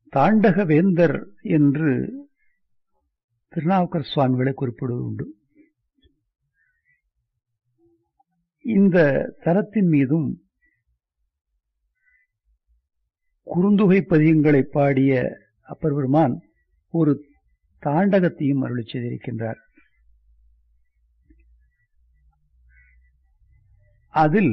தாண்டக வேந்தர் என்று திருநாவுக்கர் சுவாமிகளை குறிப்பிடுவது உண்டு இந்த தலத்தின் மீதும் குறுந்தொகை பதியங்களை பாடிய அப்பர் பெருமான் ஒரு தாண்டகத்தையும் அருளி செய்திருக்கின்றார் அதில்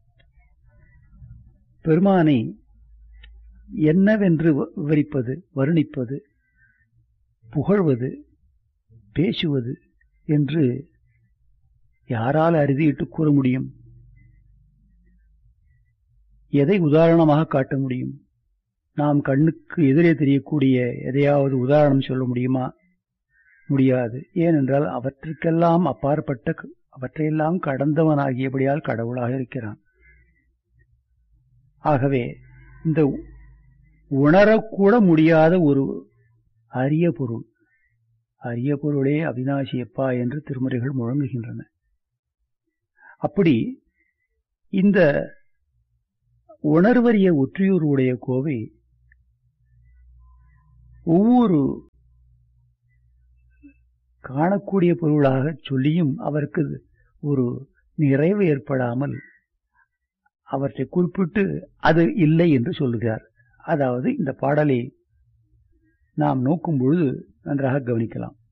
பெருமானை என்னவென்று விவரிப்பது வருணிப்பது புகழ்வது பேசுவது என்று யாரால் அறுதியிட்டு கூற முடியும் எதை உதாரணமாக காட்ட முடியும் நாம் கண்ணுக்கு எதிரே தெரியக்கூடிய எதையாவது உதாரணம் சொல்ல முடியுமா முடியாது ஏனென்றால் அவற்றுக்கெல்லாம் அப்பாற்பட்ட அவற்றையெல்லாம் கடந்தவனாகியபடியால் கடவுளாக இருக்கிறான் ஆகவே இந்த உணரக்கூட முடியாத ஒரு அரிய பொருள் அரிய பொருளே அவினாசியப்பா என்று திருமுறைகள் முழங்குகின்றன அப்படி இந்த உணர்வறிய ஒற்றியூருடைய கோவை ஒவ்வொரு காணக்கூடிய பொருளாக சொல்லியும் அவருக்கு ஒரு நிறைவு ஏற்படாமல் அவற்றை குறிப்பிட்டு அது இல்லை என்று சொல்லுகிறார் அதாவது இந்த பாடலை நாம் நோக்கும் பொழுது நன்றாக கவனிக்கலாம்